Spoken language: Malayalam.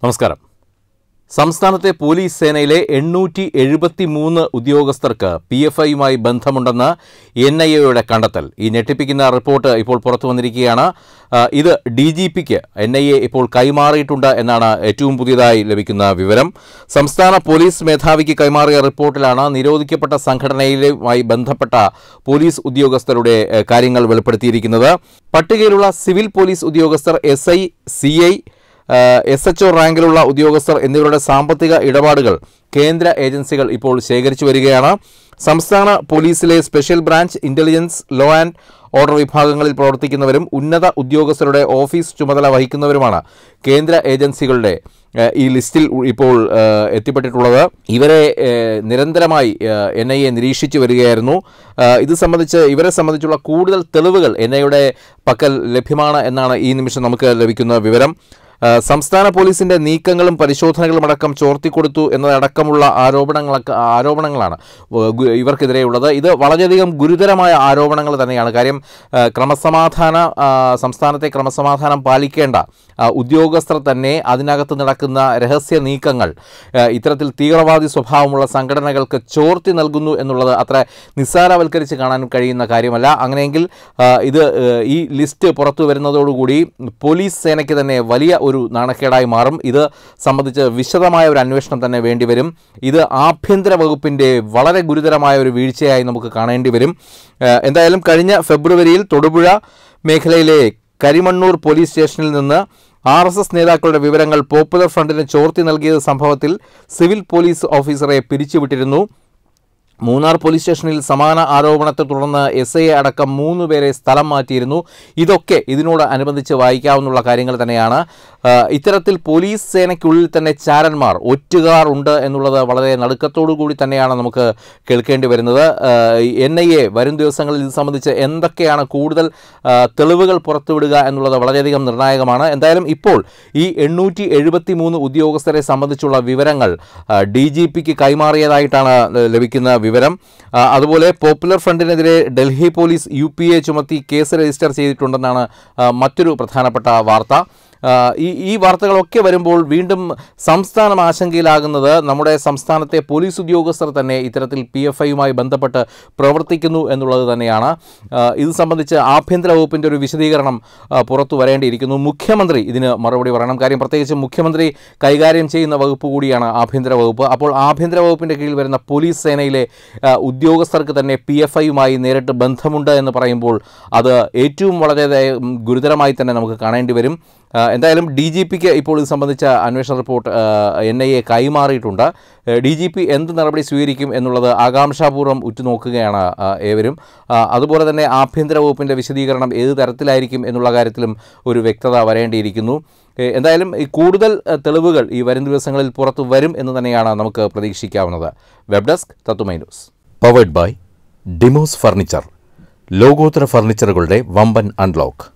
നമസ്കാരം സംസ്ഥാനത്തെ പോലീസ് സേനയിലെ എണ്ണൂറ്റി എഴുപത്തി മൂന്ന് ഉദ്യോഗസ്ഥർക്ക് പി എഫ് ഐയുമായി ബന്ധമുണ്ടെന്ന് എൻ ഐ എയുടെ കണ്ടെത്തൽ ഈ ഞെട്ടിപ്പിക്കുന്ന റിപ്പോർട്ട് ഇപ്പോൾ പുറത്തു വന്നിരിക്കുകയാണ് ആ, ഇത് ഡി ജി പിക്ക് എൻ ഐ എ ഇപ്പോൾ കൈമാറിയിട്ടുണ്ട് എന്നാണ് ഏറ്റവും പുതിയതായി ലഭിക്കുന്ന വിവരം സംസ്ഥാന പോലീസ് മേധാവിക്ക് കൈമാറിയ റിപ്പോർട്ടിലാണ് നിരോധിക്കപ്പെട്ട സംഘടനയുമായി ബന്ധപ്പെട്ട പോലീസ് ഉദ്യോഗസ്ഥരുടെ ഏ, കാര്യങ്ങൾ വെളിപ്പെടുത്തിയിരിക്കുന്നത് പട്ടികയിലുള്ള സിവിൽ പോലീസ് ഉദ്യോഗസ്ഥർ S I C I S H O റാങ്കിലുള്ള ഉദ്യോഗസ്ഥർ എന്നിവരുടെ സാമ്പത്തിക ഇടപാടുകൾ കേന്ദ്ര ഏജൻസികൾ ഇപ്പോൾ ശേഖരിച്ചു വരികയാണ് സംസ്ഥാന പോലീസിലെ special branch intelligence law and order വിഭാഗങ്ങളിൽ പ്രവർത്തിക്കുന്നവരും ഉന്നത ഉദ്യോഗസ്ഥരുടെ ഓഫീസ് ചുമതല വഹിക്കുന്നവരുമാണ് കേന്ദ്ര ഏജൻസികളുടെ ഏഹ്, ഈ ലിസ്റ്റിൽ ഉ- ഇപ്പോൾ ഏഹ്, എത്തിപ്പെട്ടിട്ടുള്ളത് ഇവരെ ഏഹ്, നിരന്തരമായി എൻ ഐ എ നിരീക്ഷിച്ചു വരികയായിരുന്നു ഏഹ്, ഇത് സംബന്ധിച്ച് ഇവരെ സംബന്ധിച്ചുള്ള കൂടുതൽ തെളിവുകൾ എൻ ഐയുടെ പക്കൽ ലഭ്യമാണ് എന്നാണ് ഈ നിമിഷം നമുക്ക് ലഭിക്കുന്ന വിവരം ആ, സംസ്ഥാന പോലീസിന്റെ നീക്കങ്ങളും പരിശോധനകളും അടക്കം ചോർത്തിക്കൊടുത്തു എന്നതടക്കമുള്ള ആരോപണങ്ങളൊക്കെ ആരോപണങ്ങളാണ് വ- ഗു- ഇവർക്കെതിരെയുള്ളത് ഇത് വളരെയധികം ഗുരുതരമായ ആരോപണങ്ങൾ തന്നെയാണ് കാര്യം ആ, ക്രമസമാധാന ആ, സംസ്ഥാനത്തെ ക്രമസമാധാനം പാലിക്കേണ്ട ആ, ഉദ്യോഗസ്ഥർ തന്നെ അതിനകത്ത് നടക്കുന്ന രഹസ്യ നീക്കങ്ങൾ ആ, ഇത്തരത്തിൽ തീവ്രവാദി സ്വഭാവമുള്ള സംഘടനകൾക്ക് ചോർത്തി നൽകുന്നു എന്നുള്ളത് അത്ര നിസ്സാരവൽക്കരിച്ച് കാണാൻ കഴിയുന്ന കാര്യമല്ല അങ്ങനെയെങ്കിൽ ആ, ഇത് ഏ, ഈ ലിസ്റ്റ് പുറത്തു വരുന്നതോടുകൂടി പോലീസ് സേനയ്ക്ക് തന്നെ വലിയ ഒരു നാണക്കേടായി മാറും ഇത് സംബന്ധിച്ച് വിശദമായ ഒരു അന്വേഷണം തന്നെ വേണ്ടിവരും ഇത് ആഭ്യന്തര വകുപ്പിൻ്റെ വളരെ ഗുരുതരമായ ഒരു വീഴ്ചയായി നമുക്ക് കാണേണ്ടി വരും ഏ, എന്തായാലും കഴിഞ്ഞ ഫെബ്രുവരിയിൽ തൊടുപുഴ മേഖലയിലെ കരിമണ്ണൂർ പോലീസ് സ്റ്റേഷനിൽ നിന്ന് ആർ എസ് എസ് നേതാക്കളുടെ വിവരങ്ങൾ പോപ്പുലർ ഫ്രണ്ടിന് ചോർത്തി നൽകിയ സംഭവത്തിൽ സിവിൽ പോലീസ് ഓഫീസറെ പിരിച്ചുവിട്ടിരുന്നു മൂന്നാർ പോലീസ് സ്റ്റേഷനിൽ സമാന ആരോപണത്തെ തുടർന്ന് എസ് ഐ അടക്കം മൂന്ന് പേരെ സ്ഥലം മാറ്റിയിരുന്നു ഇതൊക്കെ ഇതിനോട് അനുബന്ധിച്ച് വായിക്കാവുന്ന കാര്യങ്ങൾ തന്നെയാണ് ആ, ഇത്തരത്തിൽ പോലീസ് സേനയ്ക്കുള്ളിൽ തന്നെ ചാരന്മാർ ഒറ്റുകാർ ഉണ്ട് എന്നുള്ളത് വളരെ നടുക്കത്തോടു കൂടി തന്നെയാണ് നമുക്ക് കേൾക്കേണ്ടി വരുന്നത് എൻ ഐ എ വരും ദിവസങ്ങളിൽ ഇത് സംബന്ധിച്ച് എന്തൊക്കെയാണ് കൂടുതൽ ആ, തെളിവുകൾ പുറത്തുവിടുക എന്നുള്ളത് വളരെയധികം നിർണായകമാണ് എന്തായാലും ഇപ്പോൾ ഈ എണ്ണൂറ്റി എഴുപത്തി മൂന്ന് ഉദ്യോഗസ്ഥരെ സംബന്ധിച്ചുള്ള വിവരങ്ങൾ ഡി ജി പിക്ക് കൈമാറിയതായിട്ടാണ് ഏഹ്, ലഭിക്കുന്ന വിവരം ആ, അതുപോലെ പോപ്പുലർ ഫ്രണ്ടിനെതിരെ Delhi police U P A ചുമത്തി കേസ് രജിസ്റ്റർ ചെയ്തിട്ടുണ്ടെന്നാണ് ആ, മറ്റൊരു പ്രധാനപ്പെട്ട വാർത്ത ആ, ഈ ഈ വാർത്തകളൊക്കെ വരുമ്പോൾ വീണ്ടും സംസ്ഥാനം ആശങ്കയിലാകുന്നത് നമ്മുടെ സംസ്ഥാനത്തെ പോലീസ് ഉദ്യോഗസ്ഥർ തന്നെ ഇത്തരത്തിൽ പി എഫ് ഐയുമായി ബന്ധപ്പെട്ട് പ്രവർത്തിക്കുന്നു എന്നുള്ളത് തന്നെയാണ് ആ, ഇത് സംബന്ധിച്ച് ആഭ്യന്തര വകുപ്പിൻ്റെ ഒരു വിശദീകരണം ആ, പുറത്തു വരേണ്ടിയിരിക്കുന്നു മുഖ്യമന്ത്രി ഇതിന് മറുപടി പറയണം കാര്യം പ്രത്യേകിച്ച് മുഖ്യമന്ത്രി കൈകാര്യം ചെയ്യുന്ന വകുപ്പ് കൂടിയാണ് ആഭ്യന്തര വകുപ്പ് അപ്പോൾ ആഭ്യന്തര വകുപ്പിൻ്റെ കീഴിൽ വരുന്ന പോലീസ് സേനയിലെ ആ, ഉദ്യോഗസ്ഥർക്ക് തന്നെ പി എഫ് ഐയുമായി നേരിട്ട് ബന്ധമുണ്ട് എന്ന് പറയുമ്പോൾ അത് ഏറ്റവും വളരെ ദയ- ഗുരുതരമായി തന്നെ നമുക്ക് കാണേണ്ടി വരും ആ, എന്തായാലും ഡി ജി പിക്ക് ഇപ്പോൾ ഇത് സംബന്ധിച്ച അന്വേഷണ റിപ്പോർട്ട് എൻ ഐ എ കൈമാറിയിട്ടുണ്ട് ഡി ജി പി എന്ത് നടപടി സ്വീകരിക്കും എന്നുള്ളത് ആകാംക്ഷാപൂർവ്വം ഉറ്റുനോക്കുകയാണ് ആ, ഏവരും ആ, അതുപോലെ തന്നെ ആഭ്യന്തര വകുപ്പിൻ്റെ വിശദീകരണം ഏത് തരത്തിലായിരിക്കും എന്നുള്ള കാര്യത്തിലും ഒരു വ്യക്തത വരേണ്ടിയിരിക്കുന്നു ഏ, എന്തായാലും ഈ കൂടുതൽ ആ, തെളിവുകൾ ഈ വരും ദിവസങ്ങളിൽ പുറത്തു വരും എന്ന് തന്നെയാണ് നമുക്ക് പ്രതീക്ഷിക്കാവുന്നത് വെബ് ഡെസ്ക് തത്തുമൈ ന്യൂസ് പവേഡ് ബൈ ഡിമോസ് ഫർണിച്ചർ ലോകോത്തര ഫർണിച്ചറുകളുടെ വമ്പൻ അൺലോക്ക്